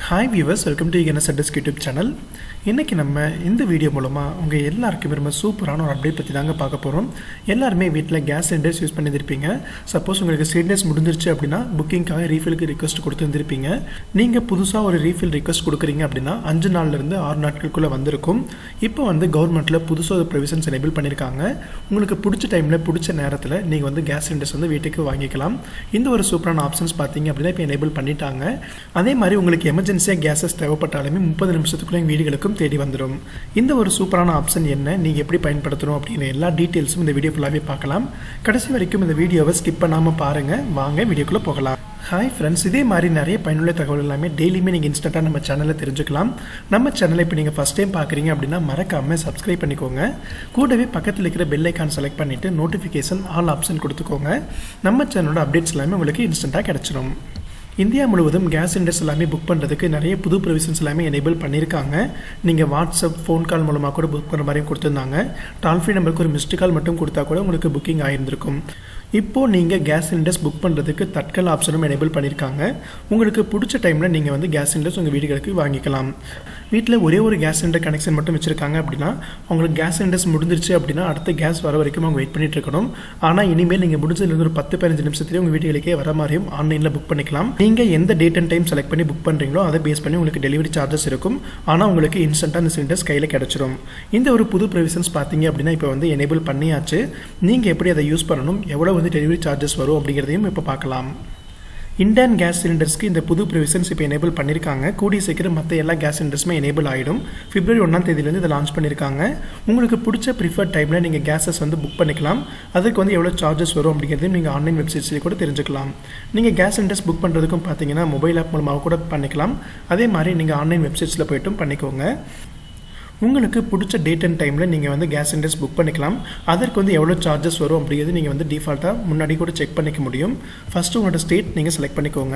hi viewers welcome to என்எஸ்எட்எஸ் YouTube channel இன்றைக்கி நம்ம இந்த வீடியோ மூலமாக உங்கள் எல்லாருக்குமே ரொம்ப சூப்பரான ஒரு அப்டேட் பற்றி தாங்க பார்க்க போகிறோம் எல்லாருமே வீட்டில் கேஸ் சிலிண்டர்ஸ் யூஸ் பண்ணியிருப்பீங்க சப்போஸ் உங்களுக்கு சிலிண்டர்ஸ் முடிஞ்சிருச்சு அப்படின்னா புக்கிங்காக ரீஃபிலுக்கு ரிக்வஸ்ட் கொடுத்துருந்துருப்பீங்க நீங்கள் புதுசாக ஒரு ரீஃபில் ரிக்வஸ்ட் கொடுக்குறீங்க அப்படின்னா அஞ்சு நாள்லேருந்து ஆறு நாட்களுக்குள்ளே வந்திருக்கும் இப்போ வந்து கவர்மெண்ட்டில் புதுசாக ஒரு ப்ரொவிஷன்ஸ் எனேபிள் பண்ணியிருக்காங்க உங்களுக்கு பிடிச்ச டைமில் பிடிச்ச நேரத்தில் நீங்கள் வந்து கேஸ் சிலிண்டர்ஸ் வந்து வீட்டுக்கு வாங்கிக்கலாம் இந்த ஒரு சூப்பரான ஆப்ஷன்ஸ் பார்த்தீங்க அப்படின்னா இப்போ எனேபிள் பண்ணிட்டாங்க அதே மாதிரி உங்களுக்கு எமர்ஜென்சியாக கேஸஸ் தேவைப்பட்டாலுமே முப்பது நிமிஷத்துக்குள்ளே எங்கள் வீடுகளுக்கும் தேடி வந்துடும் இந்த ஒரு சூப்பரான ஆப்ஷன் என்ன நீங்கள் எப்படி பயன்படுத்தணும் அப்படிங்கிற எல்லா டீட்டெயில்ஸும் இந்த வீடியோ ஃபுல்லாகவே பார்க்கலாம் கடைசி வரைக்கும் இந்த வீடியோவை ஸ்கிப் பண்ணாமல் பாருங்கள் வாங்க வீடியோக்குள்ளே போகலாம் ஹாய் ஃப்ரெண்ட்ஸ் இதே மாதிரி நிறைய பயனுள்ள தகவல் எல்லாமே டெய்லியுமே நீங்கள் இன்ஸ்டண்ட்டாக நம்ம சேனலில் தெரிஞ்சுக்கலாம் நம்ம சேனலை இப்போ நீங்கள் ஃபஸ்ட் டைம் பார்க்குறீங்க அப்படின்னா மறக்காமல் சப்ஸ்கிரைப் பண்ணிக்கோங்க கூடவே பக்கத்தில் இருக்கிற பெல் ஐக்கான் செலக்ட் பண்ணிவிட்டு நோட்டிஃபிகேஷன் ஆல் ஆப்ஷன் கொடுத்துக்கோங்க நம்ம சேனலோட அப்டேட்ஸ் எல்லாமே உங்களுக்கு இன்ஸ்டண்ட்டாக கிடச்சிரும் இந்தியா முழுவதும் கேஸ் சிலிண்டர்ஸ் எல்லாமே புக் பண்ணுறதுக்கு நிறைய புது ப்ரொவிஷன்ஸ் எல்லாமே எனேபிள் பண்ணியிருக்காங்க நீங்கள் வாட்ஸ்அப் ஃபோன் கால் மூலமாக கூட புக் பண்ணுற மாதிரியும் கொடுத்துருந்தாங்க டால் ஃப்ரீ நம்பருக்கு ஒரு மிஸ்டு கால் மட்டும் கொடுத்தா கூட உங்களுக்கு புக்கிங் ஆயிருந்திருக்கும் இப்போது நீங்கள் கேஸ் சிலிண்டர்ஸ் புக் பண்ணுறதுக்கு தட்கல் ஆப்ஷனும் எனேபிள் பண்ணியிருக்காங்க உங்களுக்கு பிடிச்ச டைமில் நீங்கள் வந்து கேஸ் சிலிண்டர்ஸ் உங்கள் வீடுகளுக்கு வாங்கிக்கலாம் வீட்டில் ஒரே ஒரு கேஸ் சிலிண்டர் கனெக்ஷன் மட்டும் வச்சுருக்காங்க அப்படின்னா அவங்களுக்கு கேஸ் சிலிண்டர்ஸ் முடிஞ்சிருச்சு அப்படின்னா அடுத்த கேஸ் வர வரைக்கும் அவங்க வெயிட் பண்ணிட்டு இருக்கணும் ஆனால் இனிமேல் நீங்கள் முடிஞ்சதுலேருந்து ஒரு பத்து பதினஞ்சு நிமிஷத்துலேயே உங்கள் வீடுகளுக்கே வர மாதிரியும் ஆன்லைனில் புக் பண்ணிக்கலாம் நீங்கள் எந்த டேட் அண்ட் டைம் செலக்ட் பண்ணி புக் பண்ணுறீங்களோ அதை பேஸ் பண்ணி உங்களுக்கு டெலிவரி சார்ஜஸ் இருக்கும் ஆனால் உங்களுக்கு இன்ஸ்டண்ட்டாக அந்த சிலிண்டர்ஸ் கையில் கிடச்சிரும் இந்த ஒரு புது ப்ரொவிஷன்ஸ் பார்த்தீங்க அப்படின்னா இப்போ வந்து எனேபிள் பண்ணியாச்சு நீங்கள் எப்படி அதை யூஸ் பண்ணணும் எவ்வளோ வந்து டெலிவரி சார்ஜஸ் வரும் அப்படிங்கிறதையும் இப்போ பார்க்கலாம் இண்டியன் கேஸ் சிலிண்டர்ஸ்க்கு இந்த புது ப்ரொவிஷன்ஸ் இப்போ எனேபிள் பண்ணியிருக்காங்க கூடிய சீக்கிரம் மற்ற எல்லா கேஸ் சிலிண்டர்ஸுமே எனேபிள் ஆகிடும் பிப்ரவரி ஒன்றாம் தேதியிலேருந்து இதை லான்ச் பண்ணியிருக்காங்க உங்களுக்கு பிடிச்ச ப்ரிஃபர்ட் டைமில் நீங்கள் கேஸஸ் வந்து புக் பண்ணிக்கலாம் அதுக்கு வந்து எவ்வளோ சார்ஜஸ் வரும் அப்படிங்கிறதையும் நீங்கள் ஆன்லைன் வெப்சைட்ஸ்லேயே கூட தெரிஞ்சுக்கலாம் நீங்கள் கேஸ் சிலிண்டர்ஸ் புக் பண்ணுறதுக்கும் பார்த்தீங்கன்னா மொபைல் ஆப் மூலமாக கூட பண்ணிக்கலாம் அதே மாதிரி நீங்கள் ஆன்லைன் வெப்சைட்ஸில் போய்ட்டும் பண்ணிக்கோங்க உங்களுக்கு பிடிச்ச டேட் அண்ட் டைமில் நீங்கள் வந்து கேஸ் சிலிண்டர்ஸ் புக் பண்ணிக்கலாம் அதற்கு வந்து எவ்வளோ சார்ஜஸ் வரும் அப்படிங்கிறது நீங்கள் வந்து டிஃபால்ட்டாக முன்னாடி கூட செக் பண்ணிக்க முடியும் ஃபஸ்ட்டு உங்களோட ஸ்டேட் நீங்கள் செலக்ட் பண்ணிக்கோங்க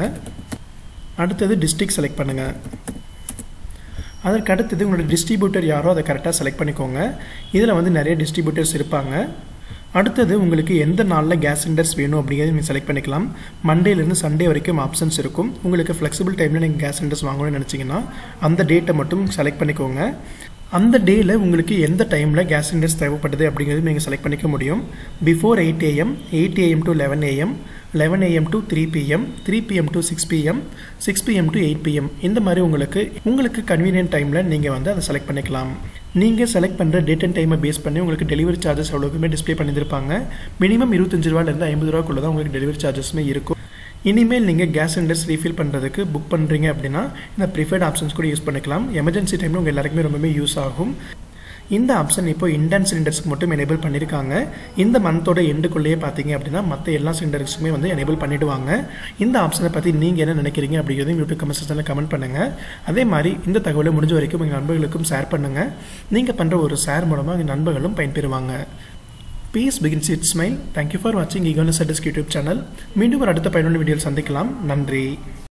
அடுத்தது டிஸ்ட்ரிக் செலக்ட் பண்ணுங்கள் அதற்கு அடுத்தது உங்களோட டிஸ்ட்ரிபியூட்டர் யாரோ அதை கரெக்டாக செலக்ட் பண்ணிக்கோங்க இதில் வந்து நிறைய டிஸ்ட்ரிபியூட்டர்ஸ் இருப்பாங்க அடுத்தது உங்களுக்கு எந்த நாளில் கேஸ் சிலிண்டர்ஸ் வேணும் அப்படிங்கிறத நீங்கள் செலக்ட் பண்ணிக்கலாம் மண்டேலேருந்து சண்டே வரைக்கும் ஆப்ஷன்ஸ் இருக்கும் உங்களுக்கு ஃப்ளெக்சிபிள் டைமில் நீங்கள் கேஸ் சிலிண்டர்ஸ் வாங்கணும்னு நினச்சிங்கன்னா அந்த டேட்டை மட்டும் செலக்ட் பண்ணிக்கோங்க அந்த டேயில் உங்களுக்கு எந்த டைமில் கேஸ் சிலிண்டர்ஸ் தேவைப்படுது அப்படிங்கிறது நீங்கள் செலக்ட் பண்ணிக்க முடியும் before eight AM eight AM to eleven AM eleven AM to three PM three PM to six PM six PM to eight PM இந்த மாதிரி உங்களுக்கு உங்களுக்கு கன்வீனியன்ட் டைமில் நீங்கள் வந்து அதை செலக்ட் பண்ணிக்கலாம் நீங்கள் செலக்ட் பண்ணுற டேட் அண்ட் டைமை பேஸ் பண்ணி உங்களுக்கு டெலிவரி சார்ஜஸ் எவ்வளோக்குமே டிஸ்பிளே பண்ணியிருப்பாங்க மினிமம் இருபத்தஞ்சு ரூபாலேருந்து ஐம்பது ரூபாக்குள்ளே தான் உங்களுக்கு டெலிவரி சார்ஜஸுமே இருக்கும் இனிமேல் நீங்கள் கேஸ் சிலிண்டர்ஸ் ரீஃபில் பண்ணுறதுக்கு புக் பண்ணுறீங்க அப்படின்னா இந்த ப்ரிஃபர்ட் ஆப்ஷன்ஸ் கூட யூஸ் பண்ணிக்கலாம் எமர்ஜென்சி டைமில் உங்கள் எல்லாருக்குமே ரொம்பவே யூஸ் ஆகும் இந்த ஆப்ஷன் இப்போ இண்டியன் சிலிண்டர்ஸ்க்கு மட்டும் எனேபிள் பண்ணியிருக்காங்க இந்த மந்தோட எண்டுக்குள்ளேயே பார்த்தீங்க அப்படின்னா மற்ற எல்லா சிலிண்டர்ஸுமே வந்து எனேபிள் பண்ணிவிடுவாங்க இந்த ஆப்ஷனை பற்றி நீங்கள் என்ன நினைக்கிறீங்க அப்படிங்கிறதையும் யூடியூப் கமெண்ட் செக்ஷனில் கமெண்ட் பண்ணுங்கள் அதே மாதிரி இந்த தகவலை முடிஞ்ச வரைக்கும் உங்கள் நண்பர்களுக்கும் ஷேர் பண்ணுங்கள் நீங்கள் பண்ணுற ஒரு ஷேர் மூலமாக உங்கள் நண்பர்களும் பயன்பெறுவாங்க peace begins it smile thank you for வாட்சிங் ஈகோனஸ் யூடியூப் சேனல் மீண்டும் ஒரு அடுத்த பயனுள்ள வீடியோவில் சந்திக்கலாம் நன்றி